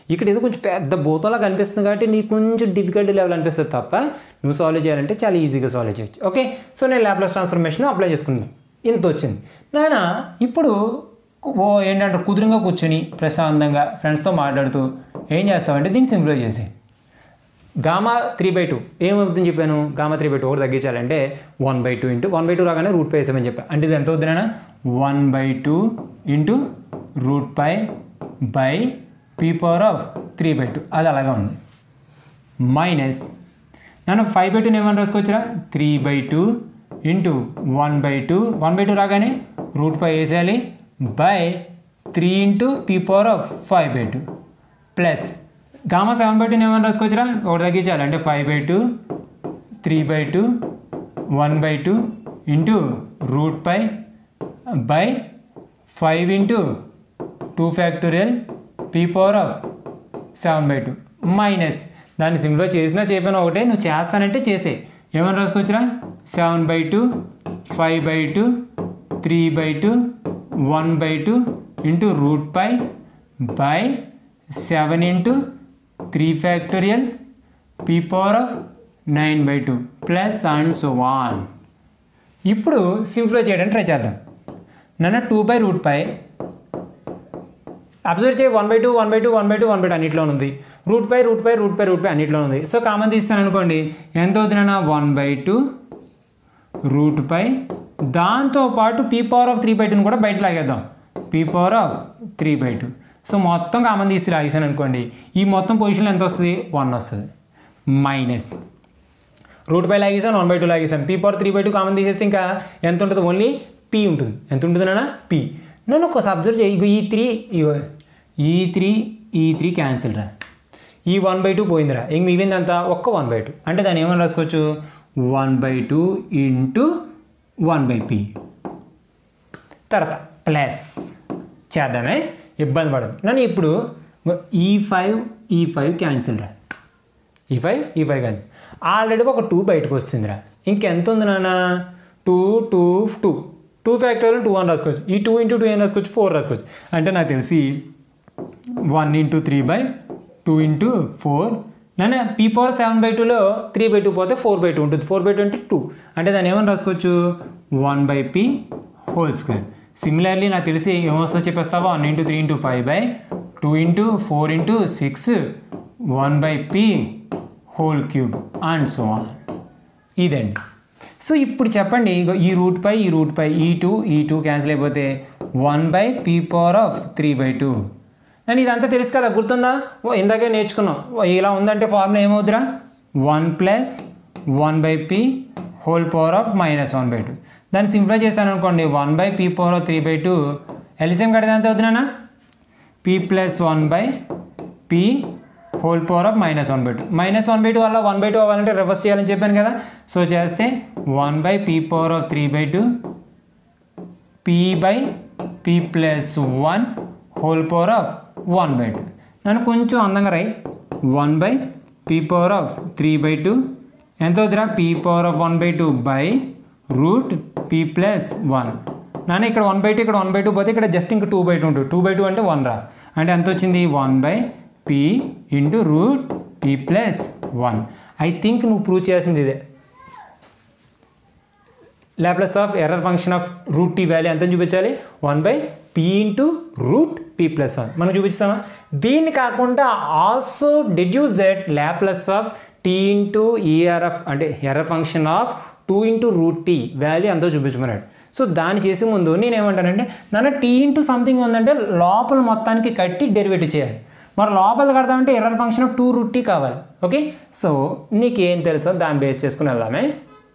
[SPEAKER 1] ఇక్కడ ఏదో కొంచెం పెద్ద భూతంలా కనిపిస్తుంది కాబట్టి నీకు కొంచెం డిఫికల్టీ లెవెల్ అనిపిస్తుంది తప్ప నువ్వు సాల్వ్ చేయాలంటే చాలా ఈజీగా సాల్వ్ చేయొచ్చు ఓకే సో నేను ల్యాప్లాస్ ట్రాన్స్ఫర్మేషన్ అప్లై చేసుకున్నాను ఇంత వచ్చింది నాయన ఇప్పుడు ఓ ఏంటంటే కుదురుగా కూర్చొని ప్రశాంతంగా ఫ్రెండ్స్తో మాట్లాడుతూ ఏం చేస్తావంటే దీన్ని సింప్లిఫై చేసి గామా త్రీ బై టూ ఏమవుతుందని చెప్పాను గామా త్రీ బై టూ ఒకటి తగ్గించాలంటే one by two into one by two రాగానే రూట్ పై వేసామని చెప్పాను అంటే ఇది ఎంత అవుతుందన్నా one by two into root pi by P power of three by two అది అలాగే ఉంది మైనస్ నన్ను ఫైవ్ బై టూని ఏమని రాసుకోవచ్చురా three by two into one by two one by two రాగానే రూట్ పై వేసేయాలి by three into P power of five by two plus gamma seven by టూని ఏమని రాసుకోవచ్చురా ఒకటి తగ్గించాలి అంటే five by two three by two one by two into root pi by five into two factorial P power of seven by two minus దాన్ని simplify చేసినా చెప్పినా ఒకటే నువ్వు చేస్తానంటే చేసే ఏమని రాసుకోవచ్చురా seven by two five by two three by two one by two into root pi by seven into three factorial P power of nine by two plus and so one ఇప్పుడు simplify చేయడానికి try చేద్దాం నన్ను two by root pi observe చేయి one by two one by two one by two one by two అన్నిట్లో ఉంది root pi root pi root pi root pi అన్నిట్లో ఉంది so common తీస్తాను అనుకోండి ఎంత అవుతుందన్నా one by two root pi దాంతోపాటు P power of three by టూని కూడా బయట లాగేద్దాం P power of three by two so మొత్తం కామన్ తీసి రాగేసాను అనుకోండి ఈ మొత్తం పొజిషన్లో ఎంత వస్తుంది వన్ వస్తుంది మైనస్ రూట్ బై లాగేసాను వన్ బై టూ లాగేసాను P power three by two common తీసేస్తే ఇంకా ఎంత ఉంటుంది ఓన్లీ పీ ఉంటుంది ఎంత ఉంటుంది నాన్న పీ నన్ను ఒక అబ్జర్వ్ చేయి ఇగో ఈ త్రీ ఇగో ఈ త్రీ ఈ త్రీ క్యాన్సిల్ రా ఈ వన్ బై టూ పోయిందిరా ఇంక మిగిలింది అంతా ఒక్క వన్ బై టూ అంటే దాన్ని ఏమని రాసుకోవచ్చు one by two into one by P తర్వాత ప్లస్ చేద్దామే ఇబ్బంది పడదు నన్ను ఇప్పుడు ఈ ఫైవ్ ఈ ఫైవ్ క్యాన్సిల్ రా ఈ ఫైవ్ ఈ ఫైవ్ క్యాన్సిల్ ఆల్రెడీ ఒక టూ బయటకు వస్తుందిరా ఇంకెంత ఉంది నాన్న టూ టూ టూ టూ ఫ్యాక్టర్లు టూ అని రాసుకోవచ్చు ఈ టూ ఇంటూ టూ ఏం రాసుకోవచ్చు ఫోర్ రాసుకోవచ్చు అంటే నాకు తెలిసి one into three by two into four నన్ను పీ పవర్ సెవెన్ బై టూలో త్రీ బై టూ పోతే ఫోర్ బై టూ ఉంటుంది ఫోర్ బై టూ అంటే టూ అంటే దాన్ని ఏమని రాసుకోవచ్చు one by P whole square similarly నాకు తెలిసి ఏమొస్తుందో చెప్పేస్తావా one into three into five by two into four into six one by P whole cube and so on ఇదండి సో ఇప్పుడు చెప్పండి ఇగో ఈ రూట్ పై ఈ రూట్ పై ఈ టూ ఈ టూ క్యాన్సిల్ అయిపోతే one by P power of three by two నేను ఇదంతా తెలుసు కదా గుర్తుందా ఓ ఇందాకే నేర్చుకున్నాం ఓ ఇలా ఉందంటే ఫార్ములా ఏమవుతురా one plus one by P whole power of minus one by two దాన్ని సింప్లై చేశాను అనుకోండి one by P power of three by two LCM కడితే ఎంత అవుతున్నానా P plus one by P whole power of minus one by two minus one by two వల్ల one by two అవ్వాలంటే reverse చేయాలని చెప్పాను కదా సో చేస్తే one by P power of three by two P by P plus one whole power of one by two నన్ను కొంచెం అందంగా రై one by P power of three by two ఎంత అవుతుందిరా P power of one by two by root P plus one నాన్న ఇక్కడ one by two ఇక్కడ one by two పోతే ఇక్కడ జస్ట్ ఇంకా టూ బై టూ ఉంటుంది టూ బై టూ అంటే వన్ రా అంటే ఎంత వచ్చింది one by P into root P plus one I think నువ్వు ప్రూవ్ చేసింది ఇదే Laplace of error function of root tea value ఎంత చూపించాలి one by P into root P plus one మనం చూపిస్తామా దీన్ని కాకుండా also deduce that Laplace of tea into ERF అంటే error function of two into root tea value ఎంతో చూపించమన్నాడు so దాన్ని చేసే ముందు నేను ఏమంటానంటే నన్ను టీ ఇంటూ సంథింగ్ ఉందంటే లోపల మొత్తానికి కట్టి డెరివేటివ్ చేయాలి మరి లోపల కడదామంటే error function of two root T కావాలి ఓకే సో నీకేం తెలుసో దాన్ని బేస్ చేసుకుని వెళ్దామే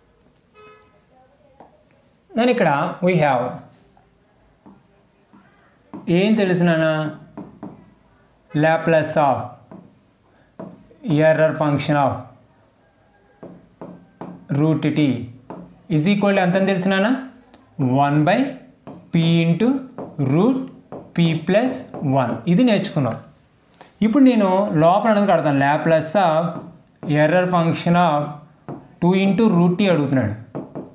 [SPEAKER 1] నేను ఇక్కడ వీ హ్యావ్ ఏం తెలుసు నాన్న Laplace of error function of root tea is equal ఎంత తెలుసు నాన్న one by P into root P plus one ఇది నేర్చుకున్నాం ఇప్పుడు నేను లోపల అనేది కడతాను Laplace of error function of two into root T అడుగుతున్నాడు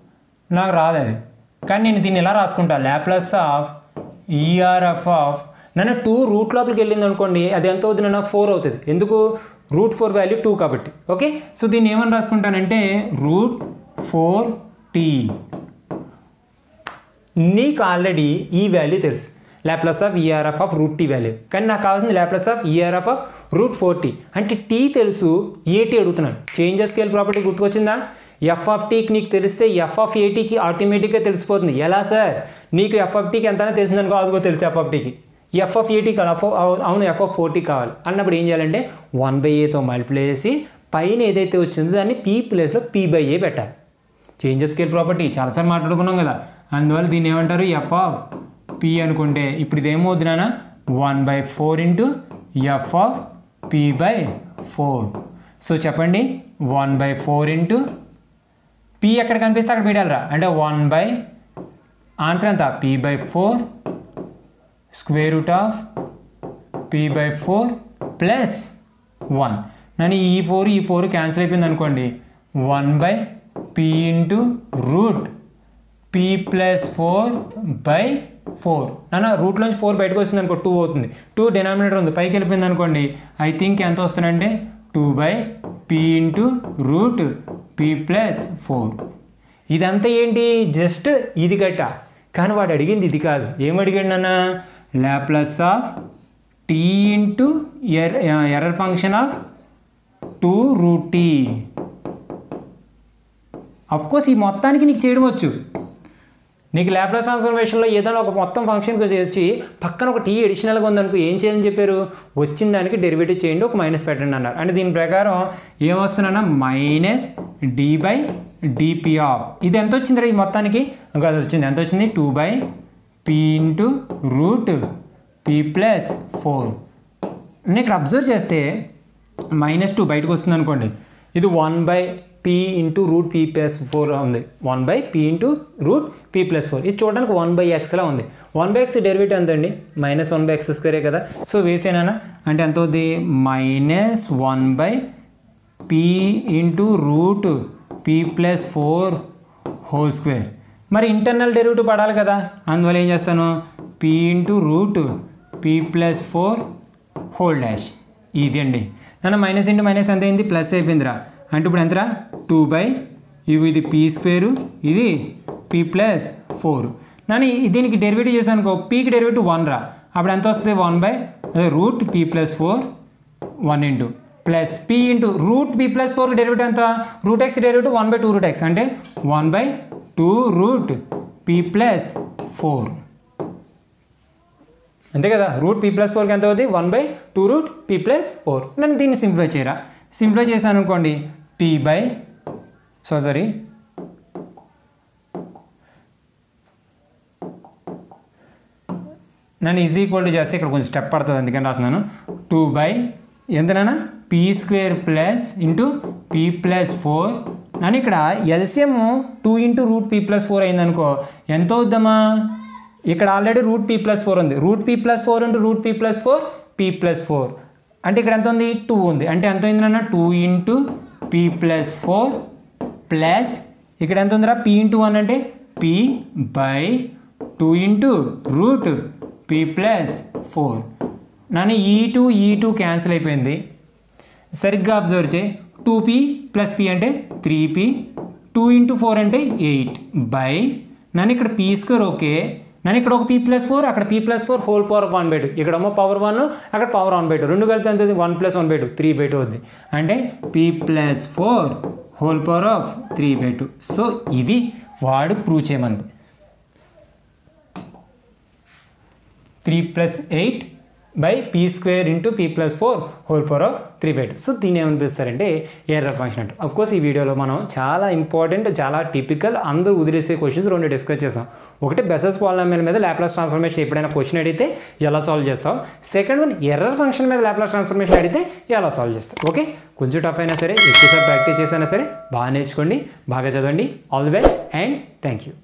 [SPEAKER 1] నాకు రాదు అది కానీ నేను దీన్ని ఎలా రాసుకుంటా లాప్లస్ ఆఫ్ ఈఆర్ఎఫ్ ఆఫ్
[SPEAKER 2] నన్ను టూ రూట్ లోపలికి వెళ్ళింది అనుకోండి అది ఎంత అవుతుంది నన్ను ఫోర్ అవుతుంది ఎందుకు రూట్ ఫోర్ వాల్యూ టూ కాబట్టి ఓకే సో దీన్ని ఏమని రాసుకుంటానంటే రూట్ ఫోర్ టీ నీకు ఆల్రెడీ ఈ వాల్యూ తెలుసు Laplace of ERF of root tea value కానీ నాకు కావాల్సింది Laplace of ERF of root four T అంటే టీ తెలుసు ఏటీ అడుగుతున్నాను చేంజ్ ఆఫ్ స్కేల్ ప్రాపర్టీ గుర్తుకొచ్చిందా ఎఫ్ ఆఫ్ టీకి నీకు తెలిస్తే ఎఫ్ ఆఫ్ ఏటీకి ఆటోమేటిక్గా తెలిసిపోతుంది ఎలా సార్ నీకు ఎఫ్ ఆఫ్ టీకి ఎంతైనా తెలిసిందనుకో అదిగో తెలుసు ఎఫ్ ఆఫ్ టీకి ఎఫ్ ఆఫ్ ఏటీ కావాలి ఎఫ్ అవును ఎఫ్ ఆఫ్ ఫోర్టీ కావాలి అన్నప్పుడు ఏం చేయాలంటే వన్ బై ఏతో మల్టిప్లై చేసి పైన ఏదైతే వచ్చిందో దాన్ని పీ ప్లేస్లో పీ బై ఏ పెట్టాలి చేంజ్ ఆఫ్ స్కేల్ ప్రాపర్టీ చాలాసార్లు మాట్లాడుకున్నాం కదా అందువల్ల దీన్ని ఏమంటారు ఎఫ్ ఆఫ్ పి అనుకుంటే ఇప్పుడు ఇదేమవుతుంది నాన్న one by four into F of P by four so చెప్పండి one by four into P ఎక్కడ కనిపిస్తే అక్కడ పెట్టాలరా అంటే వన్ బై ఆన్సర్ ఎంత P by four square root of P by four plus one నన్ను ఈ ఫోర్ ఈ ఫోర్ క్యాన్సిల్ అయిపోయింది అనుకోండి one by P into root P plus four by four నాన్న రూట్లోంచి ఫోర్ బయటకు వస్తుంది అనుకో టూ అవుతుంది టూ డినామినేటర్ ఉంది పైకి వెళ్ళిపోయింది అనుకోండి ఐ థింక్ ఎంత వస్తుందంటే two by P into root P plus four ఇదంతా ఏంటి జస్ట్ ఇది గట్ట కానీ వాడు అడిగింది ఇది కాదు ఏం అడిగాడు నాన్న Laplace of tea into er error function of two root T course ఈ మొత్తానికి నీకు చేయడం వచ్చు నీకు ల్యాప్లాస్ ట్రాన్స్ఫర్మేషన్లో ఏదైనా ఒక మొత్తం ఫంక్షన్కి చేసి పక్కన ఒక టీ అడిషనల్గా ఉందనుకో ఏం చేయాలని చెప్పారు వచ్చిన దానికి డెరివేటివ్ చేయండి ఒక మైనస్ పెట్టండి అన్నారు అంటే దీని ప్రకారం ఏమొస్తుందన్న minus D by DP of ఇది ఎంత వచ్చింది ఈ మొత్తానికి ఇంకా అది వచ్చింది ఎంత వచ్చింది two by P into root P plus four నేను ఇక్కడ అబ్జర్వ్ చేస్తే మైనస్ టూ బయటకు వస్తుంది అనుకోండి ఇది one by P into root P plus four ఉంది one by P into root P plus four ఇది చూడడానికి వన్ బై ఎక్స్లా ఉంది వన్ బై ఎక్స్ డెరివేటివ్ ఎంత అండి మైనస్ వన్ బై ఎక్స్ స్క్వేరే కదా సో వేసేనా అంటే ఎంత అవుతుంది minus one by P into root P plus four whole square మరి ఇంటర్నల్ డెరివేటివ్ పడాలి కదా అందువల్ల ఏం చేస్తాను P into root P plus four whole dash ఇది అండి నన్ను మైనస్ ఇంటూ మైనస్ ఎంత అయింది ప్లస్ అయిపోయిందిరా అంటే ఇప్పుడు ఎంతరా టూ బై ఇది ఇది పీ స్క్వేరు ఇది పీ ప్లస్ ఫోర్ నన్ను ఈ- దీనికి డెరివేటివ్ చేశాను అనుకో పీకి డెరివేటివ్ వన్ రా అప్పుడు ఎంత వస్తుంది వన్ బై అదే root P plus four one into plus P into root P plus four derivative ఎంత root X derivative one by two root X అంటే one by two root P plus four అంతే కదా root P plus ఫోర్కి ఎంత అవుతుంది one by two root P plus four నేను దీన్ని simplify చేయరా సింప్లిఫై చేశాను అనుకోండి పీ బై సో సారీ నన్ను ఈజీ ఈక్వల్ టు చేస్తే ఇక్కడ కొంచెం స్టెప్ పడుతుంది అందుకని రాస్తున్నాను టూ బై ఎంతనైనా P square plus into P plus four నన్ను ఇక్కడ LCM two into root P plus four అయిందనుకో ఎంత అవుద్దమ్మా ఇక్కడ already root P plus four ఉంది root P plus four into root P plus four P plus four అంటే ఇక్కడ ఎంత ఉంది టూ ఉంది అంటే ఎంత అయింది నాన్న two into P plus four plus ఇక్కడ ఎంత ఉందిరా పీ ఇంటూ వన్ అంటే P by two into root P plus four నన్ను ఈ టూ ఈ టూ క్యాన్సిల్ అయిపోయింది సరిగ్గా అబ్జర్వ్ చేయి టూ పీ ప్లస్ పీ అంటే three P two into four అంటే ఎయిట్ బై నన్ను ఇక్కడ పీ స్క్వేర్ ఓకే నన్ను ఇక్కడ ఒక పీ ప్లస్ ఫోర్ అక్కడ P plus four whole power one by two ఇక్కడ ఏమో పవర్ వన్ అక్కడ పవర్ వన్ బై టూ రెండు కలిపి ఎంత one plus one by two three by two అవుతుంది అంటే P plus four whole power of three by two so ఇది వాడు ప్రూవ్ చేయమంది three plus eight by P square into P plus four whole power of three by two so దీన్ని ఏమని పిలుస్తారంటే error function అంట of course ఈ వీడియోలో మనం చాలా ఇంపార్టెంట్ చాలా టిపికల్ అందరూ వదిలేసే క్వశ్చన్స్ రెండు డిస్కస్ చేస్తాం ఒకటి బెసెస్ పాలినామియల్ మీద ల్యాప్లాస్ ట్రాన్స్ఫర్మేషన్ ఎప్పుడైనా క్వశ్చన్ అడిగితే ఎలా సాల్వ్ చేస్తాం సెకండ్ వన్ ఎర్రర్ ఫంక్షన్ మీద ల్యాప్లాస్ ట్రాన్స్ఫర్మేషన్ అడిగితే ఎలా సాల్వ్ చేస్తాం ఓకే కొంచెం టఫ్ అయినా సరే ఎక్కువసారి ప్రాక్టీస్ చేసినా సరే బాగా నేర్చుకోండి బాగా చదవండి all the best and thank you